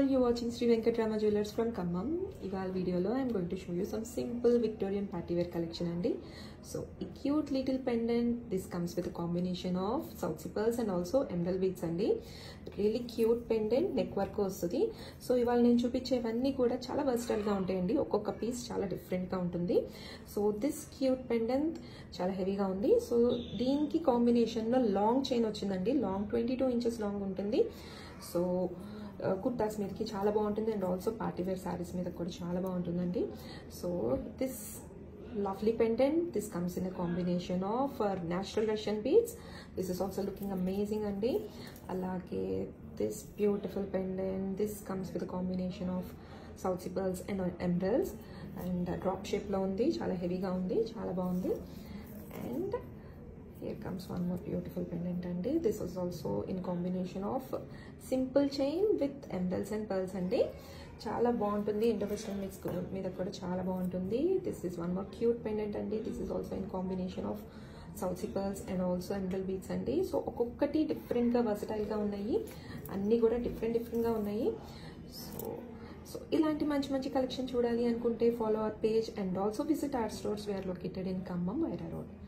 you're watching Sri Venkatrama Jewelers from Kammam. ఇవాళ వీడియోలో I'm going to show you some simple Victorian party wear collection అండి so ఈ cute little pendant this comes with combination of south sea pearls and also emerald beads అండి really cute pendant neck work వస్తుంది so ఇవాళ నేను చూపించేవన్నీ కూడా చాలా వర్స్టైల్గా ఉంటాయండి ఒక్కొక్క పీస్ చాలా డిఫరెంట్గా ఉంటుంది సో దిస్ క్యూట్ పెండెంట్ చాలా హెవీగా ఉంది సో దీనికి కాంబినేషన్లో లాంగ్ చైన్ వచ్చిందండి long twenty two inches long ఉంటుంది సో కుర్తాస్ మీదకి చాలా బాగుంటుంది and also party wear saris మీద కూడా చాలా బాగుంటుందండి so this lovely pendant this comes in a combination of uh, natural russian beads this is also looking amazing andi alage this beautiful pendant this comes with a combination of south sea pearls and emeralds and uh, drop shape లో ఉంది చాలా హెవీగా ఉంది చాలా బాగుంది and here comes one more beautiful pendant అండి this is also in combination of simple chain with emeralds and pearls అండి చాలా బాగుంటుంది ఇండో వెస్టర్న్ మిక్స్ మీద కూడా చాలా బాగుంటుంది this is one more cute pendant అండి this is also in combination of south sea pearls and also ఎంబ్రల్ beads అండి సో ఒక్కొక్కటి డిఫరెంట్గా వర్సటైల్గా ఉన్నాయి అన్నీ కూడా డిఫరెంట్ డిఫరెంట్గా ఉన్నాయి సో సో ఇలాంటి మంచి మంచి కలెక్షన్ చూడాలి అనుకుంటే follow our page and also visit our stores we are located in Khammam Wyra road